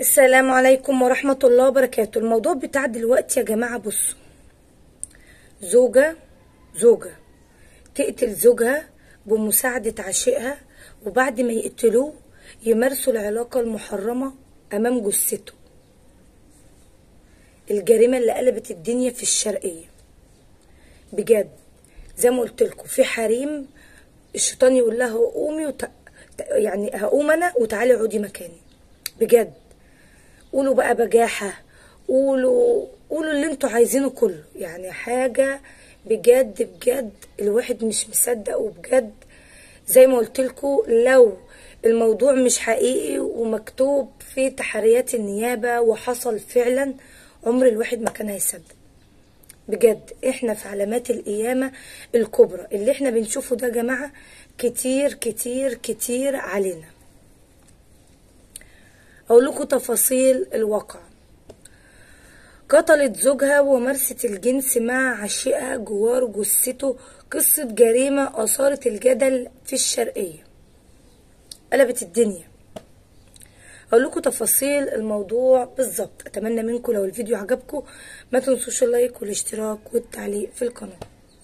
السلام عليكم ورحمة الله وبركاته الموضوع بتاع دلوقتي يا جماعة بصوا زوجة زوجة تقتل زوجها بمساعدة عشيقها وبعد ما يقتلوه يمارسوا العلاقة المحرمة أمام جثته الجريمة اللي قلبت الدنيا في الشرقية بجد زي ما قلت لكم في حريم الشيطان يقول لها قومي وت... يعني هقوم انا وتعالي اقعدي مكاني بجد قولوا بقى بجاحة قولوا قولوا اللي انتوا عايزينه كله يعني حاجة بجد بجد الواحد مش مصدق وبجد زي ما قلت لكم لو الموضوع مش حقيقي ومكتوب في تحريات النيابة وحصل فعلا عمر الواحد ما كان هيصدق بجد احنا في علامات القيامة الكبرى اللي احنا بنشوفه ده يا جماعة كتير كتير كتير علينا اقول لكم تفاصيل الواقع قتلت زوجها ومارست الجنس مع عشيقها جوار جثته قصة جريمة أثارت الجدل في الشرقية قلبت الدنيا اقول لكم تفاصيل الموضوع بالظبط اتمنى منكم لو الفيديو عجبكم ما تنسوش اللايك والاشتراك والتعليق في القناه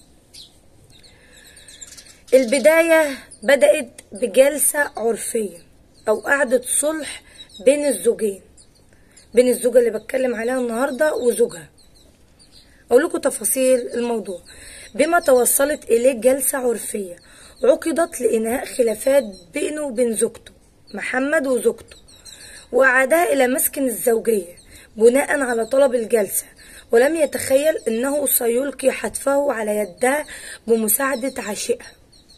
البدايه بدات بجلسه عرفيه او قعده صلح بين الزوجين بين الزوجه اللي بتكلم عليها النهارده وزوجها اقول لكم تفاصيل الموضوع بما توصلت اليه جلسه عرفيه عقدت لانهاء خلافات بينه وبين زوجته محمد وزوجته وأعادها إلى مسكن الزوجية بناء على طلب الجلسة ولم يتخيل أنه سيلقي حتفه على يدها بمساعدة عشيقها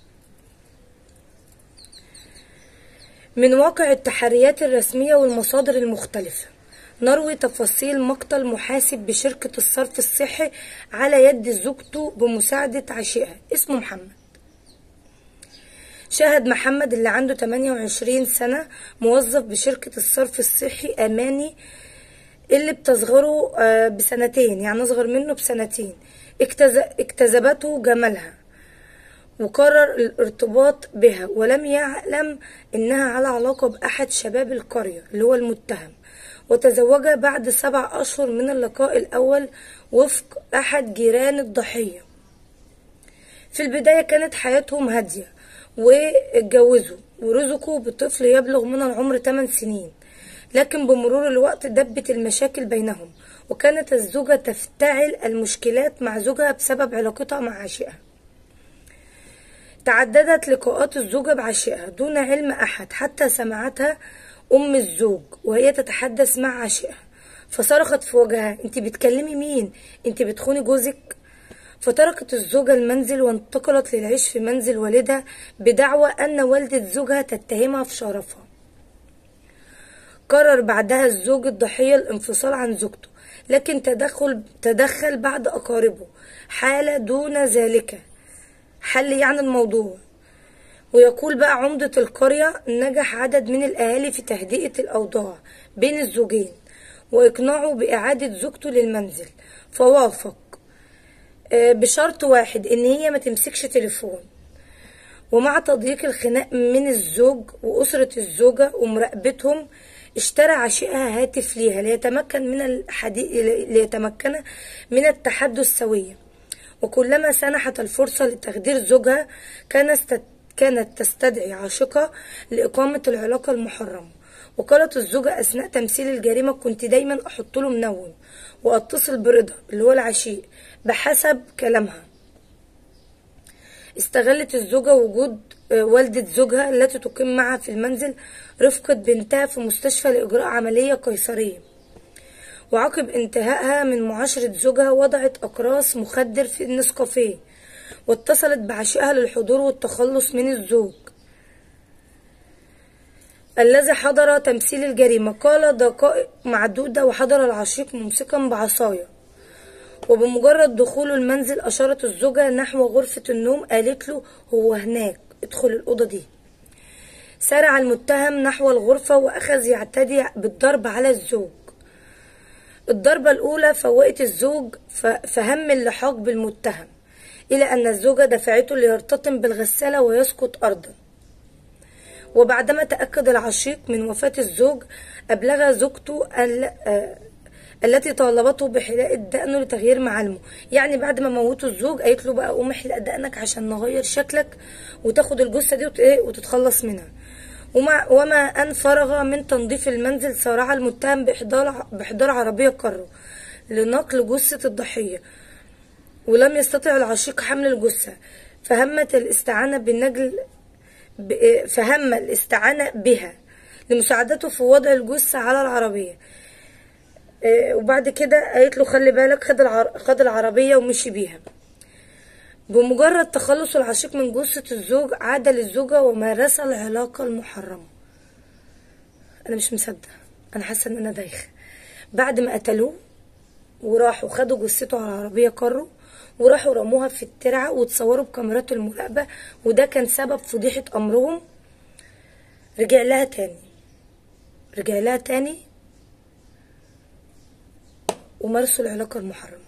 من واقع التحريات الرسمية والمصادر المختلفة نروي تفاصيل مقتل محاسب بشركة الصرف الصحي على يد زوجته بمساعدة عشيقها اسمه محمد شاهد محمد اللي عنده 28 سنة موظف بشركة الصرف الصحي أماني اللي بتصغره بسنتين يعني أصغر منه بسنتين اكتذبته جمالها وقرر الارتباط بها ولم يعلم إنها على علاقة بأحد شباب القرية اللي هو المتهم وتزوجها بعد سبع أشهر من اللقاء الأول وفق أحد جيران الضحية في البداية كانت حياتهم هادية واتجوزوا ورزقوا بطفل يبلغ من العمر 8 سنين لكن بمرور الوقت دبت المشاكل بينهم وكانت الزوجة تفتعل المشكلات مع زوجها بسبب علاقتها مع عشيقها تعددت لقاءات الزوجة بعشيقها دون علم أحد حتى سمعتها أم الزوج وهي تتحدث مع عشيقها فصرخت في وجهها انت بتكلمي مين انت بتخوني جوزك فتركت الزوجة المنزل وانتقلت للعيش في منزل والدها بدعوى أن والدة زوجها تتهمها في شرفها قرر بعدها الزوج الضحية الانفصال عن زوجته لكن تدخل, تدخل بعد أقاربه حالة دون ذلك حل يعني الموضوع ويقول بقى عمدة القرية نجح عدد من الأهالي في تهدئة الأوضاع بين الزوجين وإقناعه بإعادة زوجته للمنزل فوافق بشرط واحد ان هي ما تمسكش تليفون ومع تضييق الخناق من الزوج وأسرة الزوجة ومراقبتهم اشترى عشيقها هاتف ليها ليتمكن من الحديث ليتمكن من التحدث سويا وكلما سنحت الفرصة لتخدير زوجها كانت كانت تستدعي عاشقة لإقامة العلاقة المحرمة وقالت الزوجة أثناء تمثيل الجريمة كنت دايما أحط له منوم وأتصل برضا اللي هو العشيق بحسب كلامها استغلت الزوجة وجود والدة زوجها التي تقيم معها في المنزل رفقة بنتها في مستشفى لإجراء عملية قيصرية وعقب انتهائها من معاشرة زوجها وضعت أقراص مخدر في النسكافيه واتصلت بعشيقها للحضور والتخلص من الزوج الذي حضر تمثيل الجريمة قال دقائق معدودة وحضر العشيق ممسكا بعصاية وبمجرد دخوله المنزل أشارت الزوجة نحو غرفة النوم قالت له هو هناك ادخل الأوضة دي سرع المتهم نحو الغرفة وأخذ يعتدي بالضرب على الزوج الضربة الأولى فوقت الزوج فهم اللحاق بالمتهم إلى أن الزوجة دفعته ليرتطم بالغسالة ويسقط أرضا وبعدما تأكد العشيق من وفاة الزوج أبلغ زوجته ال- آه، التي طالبته بحلاق دقنه لتغيير معالمه يعني بعد ما موتوا الزوج قالت له بقى قوم احلق دقنك عشان نغير شكلك وتاخد الجثة دي وت- إيه وتتخلص منها ومع وما أن فرغ من تنظيف المنزل سارع المتهم بإحضار بإحضار عربية كارو لنقل جثة الضحية ولم يستطع العشيق حمل الجثة فهمت الاستعانة بالنجل ب- فهم الاستعانة بها لمساعدته في وضع الجثة على العربية آه، وبعد كده قالت له خلي بالك خد العر... خد العربية ومشي بيها بمجرد تخلص العشيق من جثة الزوج عاد للزوجة ومارس العلاقة المحرمة أنا مش مصدقة أنا حاسة إن أنا دايخة بعد ما قتلوه وراحوا خدوا جثته على العربية كروا وراحوا رموها في الترعة وتصوروا بكاميرات المراقبة وده كان سبب فضيحة أمرهم رجع لها تاني رجع لها تاني ومارسوا العلاقة المحرمة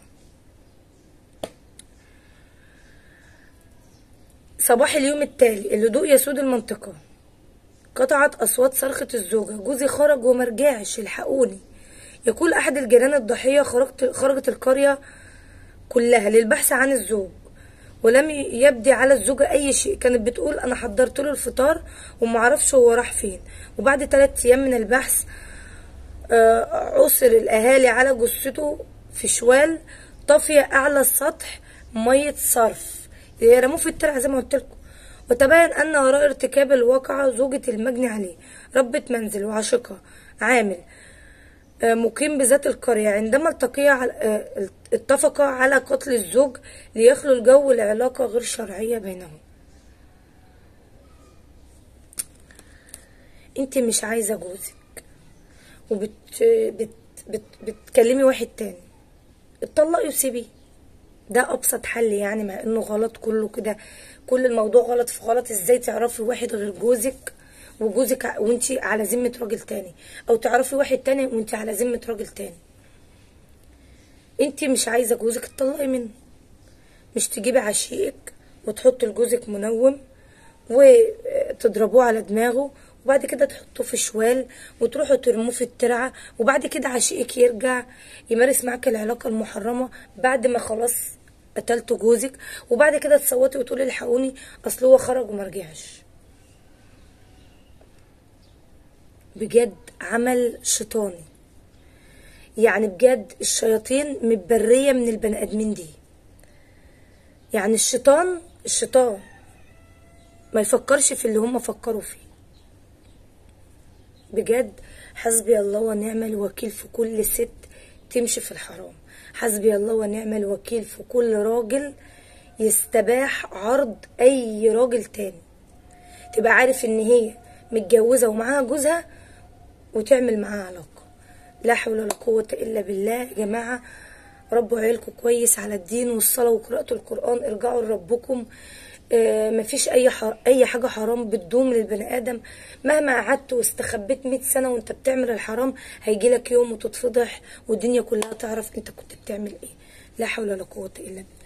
صباح اليوم التالي الهدوء يسود المنطقة قطعت أصوات صرخة الزوجة جوزي خرج ومرجعش الحقوني يقول أحد الجيران الضحية خرجت خرجت القرية كلها للبحث عن الزوج ولم يبدي على الزوجة أي شيء كانت بتقول أنا حضرت له الفطار ومعرفش هو راح فين وبعد ثلاثة أيام من البحث آه، عثر الأهالي على جثته في شوال طافية أعلى السطح مية صرف رموه في الترعة زي ما قلت لكم وتبين أن وراء ارتكاب الواقعة زوجة المجني عليه ربة منزل وعاشقة عامل آه، مقيم بذات القرية عندما التقيا على آه، اتفقا على قتل الزوج ليخلو الجو لعلاقة غير شرعية بينهم انت مش عايزة جوزك وبت بت بت بتكلمي واحد تاني اتطلقي وسيبيه ده ابسط حل يعني مع انه غلط كله كده كل الموضوع غلط في غلط ازاي تعرفي واحد غير جوزك وجوزك ع- وانتي على ذمة راجل تاني او تعرفي واحد تاني وانتي على ذمة راجل تاني انتي مش عايزة جوزك اتطلقي منه مش تجيبي عشيقك وتحطي لجوزك منوم وتضربوه على دماغه وبعد كده تحطوه في شوال وتروحوا ترموه في الترعة وبعد كده عشيقك يرجع يمارس معاك العلاقة المحرمة بعد ما خلاص قتلتوا جوزك وبعد كده تصوتي وتقولي الحقوني اصل هو خرج ومرجعش بجد عمل شيطاني يعني بجد الشياطين متبرية من البني ادمين دي يعني الشيطان الشيطان ما يفكرش في اللي هم فكروا فيه بجد حسبي الله ونعم الوكيل في كل ست تمشي في الحرام حسبي الله ونعم الوكيل في كل راجل يستباح عرض اي راجل تاني تبقى عارف ان هي متجوزة ومعاها جوزها وتعمل معاها علاقة لا حول ولا قوة الا بالله يا جماعة ربوا عيالكم كويس على الدين والصلاة وقراءة القرآن ارجعوا لربكم آه، مفيش اي ح... اي حاجه حرام بتدوم للبني ادم مهما قعدت واستخبيت 100 سنه وانت بتعمل الحرام هيجي لك يوم وتتفضح والدنيا كلها تعرف انت كنت بتعمل ايه لا حول ولا قوه الا بالله